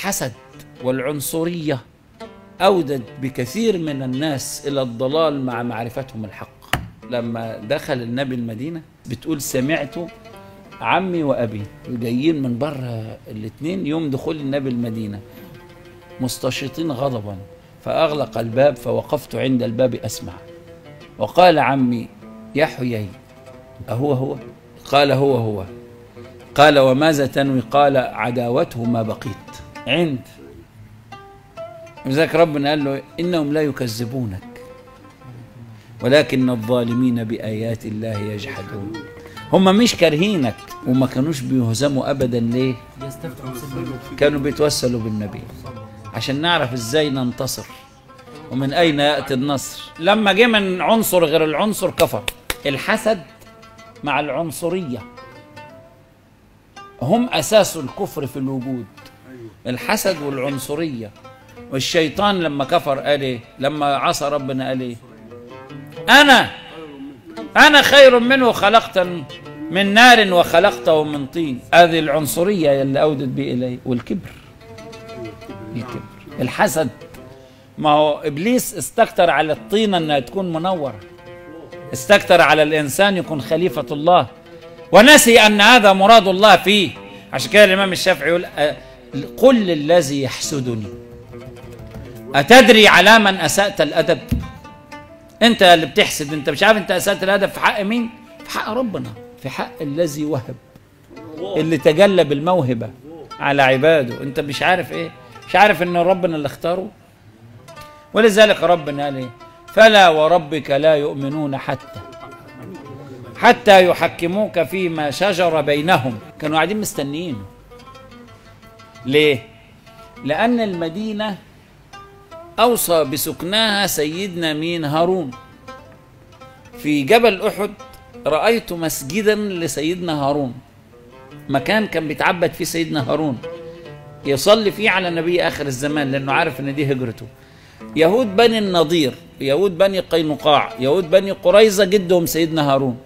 الحسد والعنصرية أودت بكثير من الناس إلى الضلال مع معرفتهم الحق لما دخل النبي المدينة بتقول سمعت عمي وأبي جايين من بره الاثنين يوم دخول النبي المدينة مستشيطين غضبا فأغلق الباب فوقفت عند الباب أسمع وقال عمي يا حيي أهو هو قال هو هو قال وماذا تنوي قال عداوته ما بقيت عند لذلك ربنا قال له إنهم لا يكذبونك ولكن الظالمين بآيات الله يجحدون هم مش كارهينك وما كانوش بيهزموا أبدا ليه يستفتحوا سيدنا كانوا بيتوسلوا بالنبي عشان نعرف ازاي ننتصر ومن اين ياتي النصر لما جه من عنصر غير العنصر كفر الحسد مع العنصريه هم اساس الكفر في الوجود الحسد والعنصريه والشيطان لما كفر قال ايه لما عصى ربنا قال ايه انا انا خير منه خلقت من نار وخلقته من طين هذه العنصريه اللي اودت به اليه والكبر الكبر الحسد ما هو ابليس استكتر على الطينه انها تكون منوره استكتر على الانسان يكون خليفه الله ونسي ان هذا مراد الله فيه عشان كده الامام الشافعي يقول أه، قل للذي يحسدني اتدري على من اسات الادب انت اللي بتحسد انت مش عارف انت اسات الادب في حق مين في حق ربنا في حق الذي وهب اللي تجلى بالموهبه على عباده انت مش عارف ايه مش عارف ان ربنا اللي اختاره ولذلك ربنا قال ايه فلا وربك لا يؤمنون حتى حتى يحكموك فيما شجر بينهم كانوا قاعدين مستنيين ليه لان المدينه اوصى بسكناها سيدنا مين هارون في جبل احد رايت مسجدا لسيدنا هارون مكان كان بيتعبد فيه سيدنا هارون يصلي فيه على نبي اخر الزمان لانه عارف ان دي هجرته يهود بني النضير يهود بني قينقاع يهود بني قريظه جدهم سيدنا هارون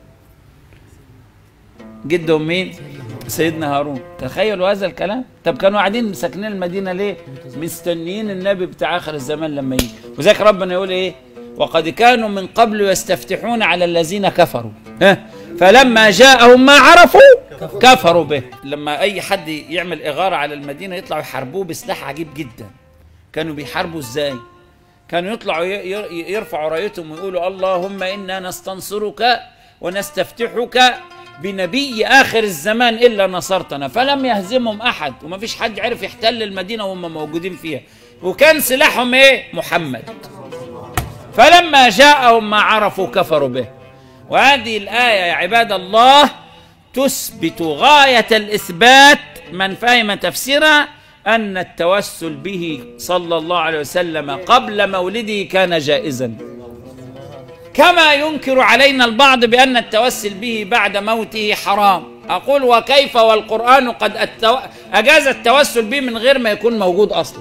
جدهم مين سيدنا هارون تخيلوا هذا الكلام طب كانوا قاعدين ساكنين المدينه ليه مستنيين النبي بتاع اخر الزمان لما يجي وذاك ربنا يقول ايه وقد كانوا من قبل يستفتحون على الذين كفروا ها فلما جاءهم ما عرفوا كفروا به لما اي حد يعمل اغاره على المدينه يطلعوا يحاربوه بسلاح عجيب جدا كانوا بيحاربوا ازاي كانوا يطلعوا ي- ي- يرفعوا رايتهم ويقولوا اللهم انا نستنصرك ونستفتحك بنبي اخر الزمان الا نصرتنا فلم يهزمهم احد وما فيش حد عرف يحتل المدينه وهم موجودين فيها وكان سلاحهم ايه محمد فلما جاءهم ما عرفوا كفروا به وهذه الآية يا عباد الله تثبت غاية الإثبات من فهم تفسيرها أن التوسل به صلى الله عليه وسلم قبل مولده كان جائزا كما ينكر علينا البعض بأن التوسل به بعد موته حرام أقول وكيف والقرآن قد التو... أجاز التوسل به من غير ما يكون موجود أصلا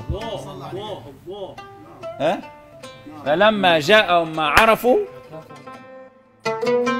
ها؟ فلما جاءهم ما عرفوا